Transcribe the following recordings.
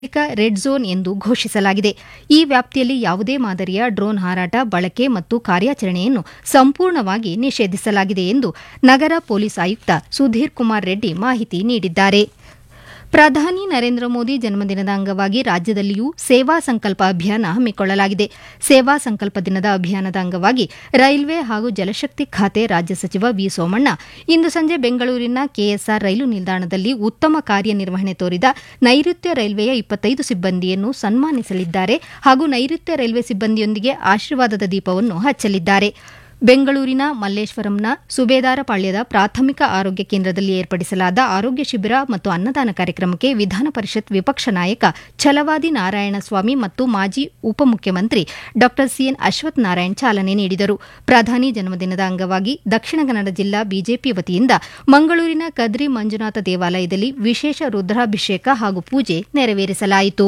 red zone ಎಂದು ಘೋಷಿಸಲಾಗಿದೆ ಈ ವ್ಯಾಪ್ತಿಯಲ್ಲಿ ಯಾವುದೇ ಮಾದರಿಯ ಡ್ರೋನ್ ಹಾರಾಟ ಬಳಕೆ ಮತ್ತು ಕಾರ್ಯಾಚರಣೆಯನ್ನು ಸಂಪೂರ್ಣವಾಗಿ ನಿಷೇಧಿಸಲಾಗಿದೆ ಎಂದು ನಗರ ಪೊಲೀಸ್ ಆಯುಕ್ತ ಸುಧೀರ್ ಕುಮಾರ್ ರೆಡ್ಡಿ ಮಾಹಿತಿ ನೀಡಿದ್ದಾರೆ ಪ್ರಧಾನಿ ನರೇಂದ್ರ ಮೋದಿ ಜನ್ಮದಿನದ ಅಂಗವಾಗಿ ರಾಜ್ಯದಲ್ಲಿಯೂ ಸೇವಾ ಸಂಕಲ್ಪ ಅಭಿಯಾನ ಹಮ್ಮಿಕೊಳ್ಳಲಾಗಿದೆ ಸೇವಾ ಸಂಕಲ್ಪ ದಿನದ ಅಭಿಯಾನದ ಅಂಗವಾಗಿ ರೈಲ್ವೆ ಹಾಗೂ ಜಲಶಕ್ತಿ ಖಾತೆ ರಾಜ್ಯ ಸಚಿವ ವಿ ಸೋಮಣ್ಣ ಇಂದು ಸಂಜೆ ಬೆಂಗಳೂರಿನ ಕೆಎಸ್ಆರ್ ರೈಲು ನಿಲ್ದಾಣದಲ್ಲಿ ಉತ್ತಮ ಕಾರ್ಯನಿರ್ವಹಣೆ ತೋರಿದ ನೈಋತ್ಯ ರೈಲ್ವೆಯ ಇಪ್ಪತ್ತೈದು ಸಿಬ್ಬಂದಿಯನ್ನು ಸನ್ಮಾನಿಸಲಿದ್ದಾರೆ ಹಾಗೂ ನೈಋತ್ಯ ರೈಲ್ವೆ ಸಿಬ್ಬಂದಿಯೊಂದಿಗೆ ಆಶೀರ್ವಾದದ ದೀಪವನ್ನು ಹಚ್ಚಲಿದ್ದಾರೆ ಬೆಂಗಳೂರಿನ ಮಲ್ಲೇಶ್ವರಂನ ಸುಬೇದಾರಪಾಳ್ಯದ ಪ್ರಾಥಮಿಕ ಆರೋಗ್ಯ ಕೇಂದ್ರದಲ್ಲಿ ಏರ್ಪಡಿಸಲಾದ ಆರೋಗ್ಯ ಶಿಬಿರ ಮತ್ತು ಅನ್ನದಾನ ಕಾರ್ಯಕ್ರಮಕ್ಕೆ ವಿಧಾನ ಪರಿಷತ್ ವಿಪಕ್ಷ ನಾಯಕ ಛಲವಾದಿ ನಾರಾಯಣಸ್ವಾಮಿ ಮತ್ತು ಮಾಜಿ ಉಪಮುಖ್ಯಮಂತ್ರಿ ಡಾ ಸಿಎನ್ ಅಶ್ವಥ್ ನಾರಾಯಣ್ ಚಾಲನೆ ನೀಡಿದರು ಪ್ರಧಾನಿ ಜನ್ಮದಿನದ ಅಂಗವಾಗಿ ದಕ್ಷಿಣ ಕನ್ನಡ ಜಿಲ್ಲಾ ಬಿಜೆಪಿ ವತಿಯಿಂದ ಮಂಗಳೂರಿನ ಕದ್ರಿ ಮಂಜುನಾಥ ದೇವಾಲಯದಲ್ಲಿ ವಿಶೇಷ ರುದ್ರಾಭಿಷೇಕ ಹಾಗೂ ಪೂಜೆ ನೆರವೇರಿಸಲಾಯಿತು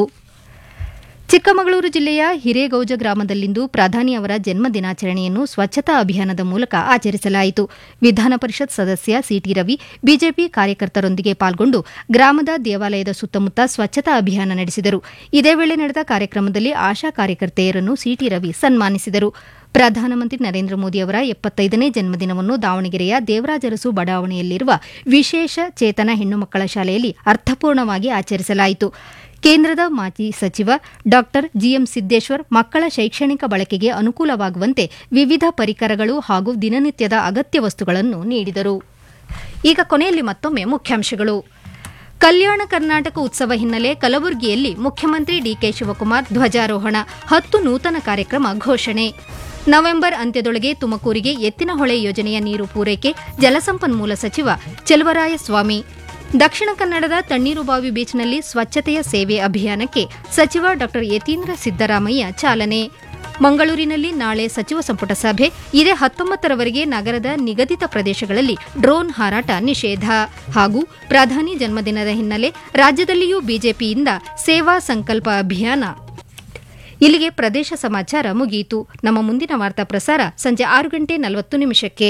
ಚಿಕ್ಕಮಗಳೂರು ಜಿಲ್ಲೆಯ ಹಿರೇಗೌಜ ಗ್ರಾಮದಲ್ಲಿಂದು ಪ್ರಧಾನಿ ಅವರ ಜನ್ಮ ದಿನಾಚರಣೆಯನ್ನು ಸ್ವಚ್ಛತಾ ಅಭಿಯಾನದ ಮೂಲಕ ಆಚರಿಸಲಾಯಿತು ವಿಧಾನ ಪರಿಷತ್ ಸದಸ್ಯ ಸಿಟಿ ರವಿ ಬಿಜೆಪಿ ಕಾರ್ಯಕರ್ತರೊಂದಿಗೆ ಪಾಲ್ಗೊಂಡು ಗ್ರಾಮದ ದೇವಾಲಯದ ಸುತ್ತಮುತ್ತ ಸ್ವಚ್ಛತಾ ಅಭಿಯಾನ ನಡೆಸಿದರು ಇದೇ ವೇಳೆ ನಡೆದ ಕಾರ್ಯಕ್ರಮದಲ್ಲಿ ಆಶಾ ಕಾರ್ಯಕರ್ತೆಯರನ್ನು ಸಿಟಿ ರವಿ ಸನ್ಮಾನಿಸಿದರು ಪ್ರಧಾನಮಂತ್ರಿ ನರೇಂದ್ರ ಮೋದಿ ಅವರ ಎಪ್ಪತ್ತೈದನೇ ಜನ್ಮದಿನವನ್ನು ದಾವಣಗೆರೆಯ ದೇವರಾಜರಸು ಬಡಾವಣೆಯಲ್ಲಿರುವ ವಿಶೇಷ ಚೇತನ ಹೆಣ್ಣು ಮಕ್ಕಳ ಶಾಲೆಯಲ್ಲಿ ಅರ್ಥಪೂರ್ಣವಾಗಿ ಆಚರಿಸಲಾಯಿತು ಕೇಂದ್ರದ ಮಾಜಿ ಸಚಿವ ಡಾ ಜಿಎಂ ಸಿದ್ದೇಶ್ವರ್ ಮಕ್ಕಳ ಶೈಕ್ಷಣಿಕ ಬಳಕೆಗೆ ಅನುಕೂಲವಾಗುವಂತೆ ವಿವಿಧ ಪರಿಕರಗಳು ಹಾಗೂ ದಿನನಿತ್ಯದ ಅಗತ್ಯ ವಸ್ತುಗಳನ್ನು ನೀಡಿದರು ಈಗ ಕೊನೆಯಲ್ಲಿ ಮತ್ತೊಮ್ಮೆ ಮುಖ್ಯಾಂಶಗಳು ಕಲ್ಯಾಣ ಕರ್ನಾಟಕ ಉತ್ಸವ ಹಿನ್ನೆಲೆ ಕಲಬುರಗಿಯಲ್ಲಿ ಮುಖ್ಯಮಂತ್ರಿ ಡಿಕೆ ಶಿವಕುಮಾರ್ ಧ್ವಜಾರೋಹಣ ಹತ್ತು ನೂತನ ಕಾರ್ಯಕ್ರಮ ಘೋಷಣೆ ನವೆಂಬರ್ ಅಂತ್ಯದೊಳಗೆ ತುಮಕೂರಿಗೆ ಎತ್ತಿನಹೊಳೆ ಯೋಜನೆಯ ನೀರು ಪೂರೈಕೆ ಜಲಸಂಪನ್ಮೂಲ ಸಚಿವ ಚೆಲುವರಾಯಸ್ವಾಮಿ ದಕ್ಷಿಣ ಕನ್ನಡದ ತಣ್ಣೀರುಬಾವಿ ಬೀಚ್ನಲ್ಲಿ ಸ್ವಚ್ಛತೆಯ ಸೇವೆ ಅಭಿಯಾನಕ್ಕೆ ಸಚಿವ ಡಾ ಯತೀಂದ್ರ ಸಿದ್ದರಾಮಯ್ಯ ಚಾಲನೆ ಮಂಗಳೂರಿನಲ್ಲಿ ನಾಳೆ ಸಚಿವ ಸಂಪುಟ ಸಭೆ ಇದೇ ಹತ್ತೊಂಬತ್ತರವರೆಗೆ ನಗರದ ನಿಗದಿತ ಪ್ರದೇಶಗಳಲ್ಲಿ ಡ್ರೋನ್ ಹಾರಾಟ ನಿಷೇಧ ಹಾಗೂ ಪ್ರಧಾನಿ ಜನ್ಮದಿನದ ಹಿನ್ನೆಲೆ ರಾಜ್ಯದಲ್ಲಿಯೂ ಬಿಜೆಪಿಯಿಂದ ಸೇವಾ ಸಂಕಲ್ಪ ಅಭಿಯಾನ ಇಲ್ಲಿಗೆ ಪ್ರದೇಶ ಸಮಾಚಾರ ಮುಗಿಯಿತು ನಮ್ಮ ಮುಂದಿನ ವಾರ್ತಾ ಪ್ರಸಾರ ಸಂಜೆ ಆರು ಗಂಟೆ ನಲವತ್ತು ನಿಮಿಷಕ್ಕೆ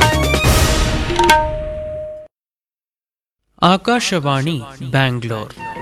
ಆಕಾಶವಾಣಿ ಬ್ಯಾಂಗ್ಳೂರ್